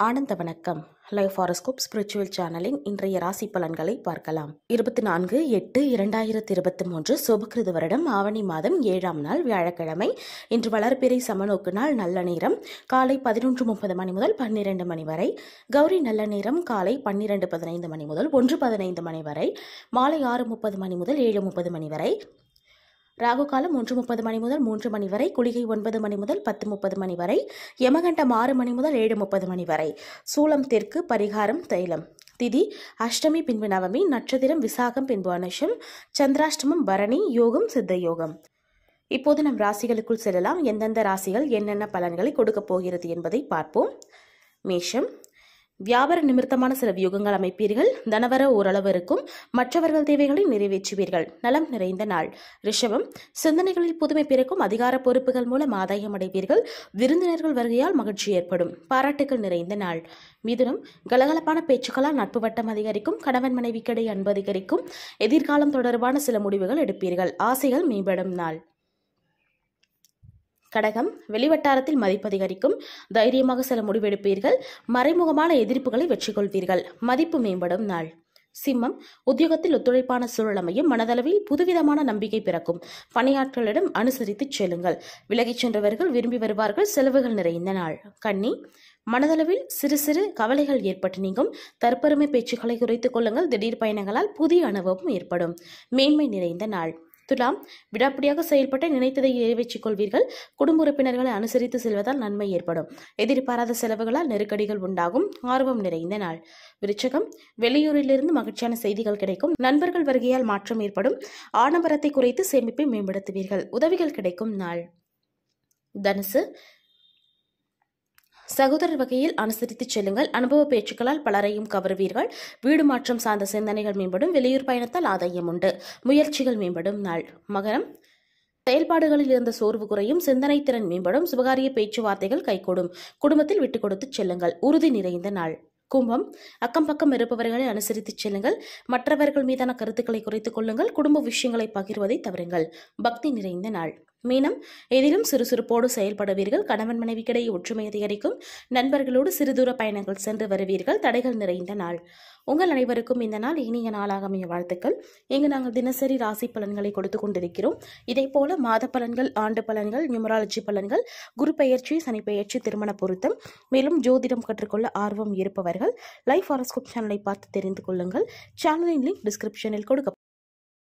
ஆனந்த வணக்கம் life horoscope spiritual சேனலின் இன்றைய ராசி பலன்களை பார்க்கலாம் இருபத்தி நான்கு எட்டு இரண்டாயிரத்தி இருபத்தி மூன்று சுபகிருது வருடம் ஆவணி மாதம் ஏழாம் நாள் வியாழக்கிழமை இன்று வளர்பிறை சமநோக்கு நாள் நல்ல நேரம் காலை பதினொன்று முப்பது மணி முதல் பன்னிரண்டு மணி வரை கௌரி நல்ல நேரம் காலை பன்னிரண்டு பதினைந்து மணி முதல் ஒன்று பதினைந்து மணி வரை மாலை ஆறு முப்பது மணி முதல் ஏழு முப்பது மணி வரை ராகு காலம் ஒன்று முப்பது மணி முதல் மூன்று மணி வரை குளிகை ஒன்பது மணி முதல் பத்து முப்பது மணி வரை யமகண்டம் ஆறு மணி முதல் ஏழு முப்பது மணி வரை சூலம் தெற்கு பரிகாரம் தைலம் திதி அஷ்டமி பின்பு நவமி நட்சத்திரம் விசாகம் பின்பு அனுஷம் சந்திராஷ்டமம் பரணி யோகம் சித்த யோகம் இப்போது நம் ராசிகளுக்குள் செல்லலாம் எந்தெந்த ராசிகள் என்னென்ன பலன்களை கொடுக்கப் போகிறது என்பதை பார்ப்போம் மேஷம் வியாபார நிமித்தமான சில வியூகங்கள் அமைப்பீர்கள் தனவர ஓரளவு இருக்கும் மற்றவர்கள் தேவைகளை நிறைவேற்றுவீர்கள் நலம் நிறைந்த நாள் ரிஷபம் சிந்தனைகளில் புதுமை பிறக்கும் அதிகார பொறுப்புகள் மூலம் ஆதாயம் அடைவீர்கள் விருந்தினர்கள் வருகையால் மகிழ்ச்சி ஏற்படும் பாராட்டுகள் நிறைந்த நாள் மிதுனம் கலகலப்பான பேச்சுக்களால் நட்பு வட்டம் அதிகரிக்கும் கணவன் மனைவிக்கிடையே அன்பு அதிகரிக்கும் எதிர்காலம் தொடர்பான சில முடிவுகள் எடுப்பீர்கள் ஆசைகள் மேம்படும் நாள் கடகம் வெளிவட்டாரத்தில் மதிப்பு அதிகரிக்கும் தைரியமாக சில முடிவெடுப்பீர்கள் மறைமுகமான எதிர்ப்புகளை வெற்றி கொள்வீர்கள் மதிப்பு மேம்படும் நாள் சிம்மம் உத்தியோகத்தில் ஒத்துழைப்பான சூழல் அமையும் மனதளவில் புதுவிதமான நம்பிக்கை பிறக்கும் பணியாட்களிடம் அனுசரித்து செல்லுங்கள் விலகிச் சென்றவர்கள் விரும்பி வருவார்கள் செலவுகள் நிறைந்த நாள் கன்னி மனதளவில் சிறு சிறு கவலைகள் ஏற்பட்டு நீங்கும் தற்பெருமை பேச்சுக்களை குறைத்துக் கொள்ளுங்கள் திடீர் பயணங்களால் புதிய அனுபவம் ஏற்படும் மேன்மை நிறைந்த நாள் துலாம் விடாப்பிடியாக செயல்பட்டு நினைத்ததை நிறைவேற்றிக் கொள்வீர்கள் குடும்ப உறுப்பினர்களை அனுசரித்து செல்வதால் நன்மை ஏற்படும் எதிர்பாராத செலவுகளால் நெருக்கடிகள் உண்டாகும் ஆர்வம் நிறைந்த நாள் விருச்சகம் வெளியூரிலிருந்து மகிழ்ச்சியான செய்திகள் கிடைக்கும் நண்பர்கள் வருகையால் மாற்றம் ஏற்படும் ஆடம்பரத்தை குறைத்து சேமிப்பை மேம்படுத்துவீர்கள் உதவிகள் கிடைக்கும் நாள் தனுசு சகோதரர் வகையில் அனுசரித்து செல்லுங்கள் அனுபவ பேச்சுக்களால் பலரையும் கவருவீர்கள் வீடு மாற்றம் சார்ந்த சிந்தனைகள் மேம்படும் வெளியூர் பயணத்தால் ஆதாயம் உண்டு முயற்சிகள் மேம்படும் நாள் மகரம் செயல்பாடுகளில் இருந்த சோர்வு குறையும் சிந்தனை திறன் மேம்படும் சுபகாரிய பேச்சுவார்த்தைகள் கைகூடும் குடும்பத்தில் விட்டுக் கொடுத்து செல்லுங்கள் உறுதி நிறைந்த நாள் கும்பம் அக்கம் பக்கம் இருப்பவர்களை அனுசரித்து செல்லுங்கள் மற்றவர்கள் மீதான கருத்துக்களை குறைத்துக் கொள்ளுங்கள் குடும்ப விஷயங்களை பகிர்வதை தவறுங்கள் பக்தி நிறைந்த நாள் மீனம் எதிலும் சுறுசுறுப்போடு செயல்படுவீர்கள் கணவன் மனைவிக்கிடையே ஒற்றுமை அதிகரிக்கும் நண்பர்களோடு சிறுதூர பயணங்கள் சென்று வருவீர்கள் தடைகள் நிறைந்த நாள் உங்கள் அனைவருக்கும் இந்த நாள் இனிய நாளாக அமைய வாழ்த்துக்கள் இங்கு நாங்கள் தினசரி ராசி பலன்களை கொடுத்து கொண்டிருக்கிறோம் இதே போல மாத பலன்கள் ஆண்டு பலன்கள் நியூமராலஜி பலன்கள் குரு பெயர்ச்சி சனி பெயர்ச்சி திருமண பொருத்தம் மேலும் ஜோதிடம் கற்றுக்கொள்ள ஆர்வம் இருப்பவர்கள் லைஃப் ஹாரோஸ்கோப் சேனலை பார்த்து தெரிந்து கொள்ளுங்கள் சேனலின் லிங்க் டிஸ்கிரிப்ஷனில் கொடுக்க